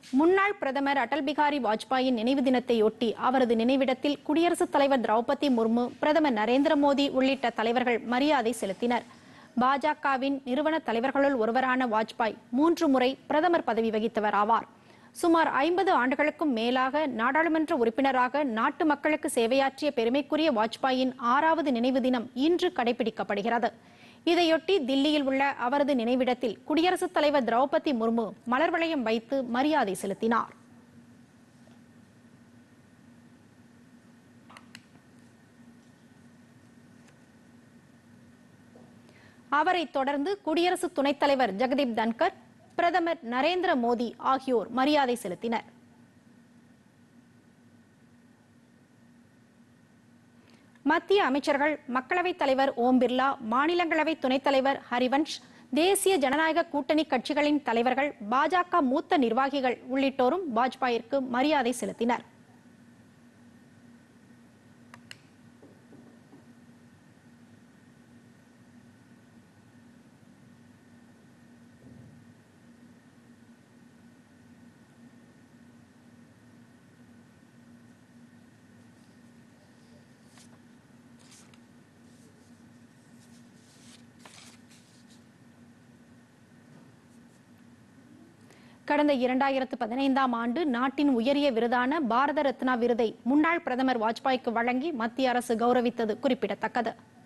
முன்னாள் பிரதமர் அடல் பிகாரி வாஜ்பாயின் நினைவு தினத்தையொட்டி அவரது நினைவிடத்தில் குடியரசுத் தலைவர் திரௌபதி முர்மு பிரதமர் நரேந்திர மோடி உள்ளிட்ட தலைவர்கள் மரியாதை செலுத்தினர் பாஜகவின் நிறுவன தலைவர்களுள் ஒருவரான வாஜ்பாய் மூன்று முறை பிரதமர் பதவி வகித்தவர் ஆவார் சுமார் ஐம்பது ஆண்டுகளுக்கும் மேலாக நாடாளுமன்ற உறுப்பினராக நாட்டு மக்களுக்கு சேவையாற்றிய பெருமைக்குரிய வாஜ்பாயின் ஆறாவது நினைவு தினம் இன்று கடைபிடிக்கப்படுகிறது இதையொட்டி தில்லியில் உள்ள அவரது நினைவிடத்தில் குடியரசுத் தலைவர் திரௌபதி முர்மு மலர் வளையம் வைத்து மரியாதை செலுத்தினார் அவரைத் தொடர்ந்து குடியரசு துணைத் தலைவர் ஜெகதீப் தன்கர் பிரதமர் நரேந்திர மோடி ஆகியோர் மரியாதை செலுத்தினர் மத்திய அமைச்சர்கள் மக்களவைத் தலைவர் ஓம் பிர்லா மாநிலங்களவை துணைத் தலைவர் ஹரிவன்ஷ் தேசிய ஜனநாயக கூட்டணி கட்சிகளின் தலைவர்கள் பாஜக மூத்த நிர்வாகிகள் உள்ளிட்டோரும் வாஜ்பாயிற்கு மரியாதை செலுத்தினர் கடந்த இரண்டாயிரத்து பதினைந்தாம் ஆண்டு நாட்டின் உயரிய விருதான பாரத ரத்னா விருதை முன்னாள் பிரதமர் வாஜ்பாய்க்கு வழங்கி மத்திய அரசு கௌரவித்தது குறிப்பிடத்தக்கது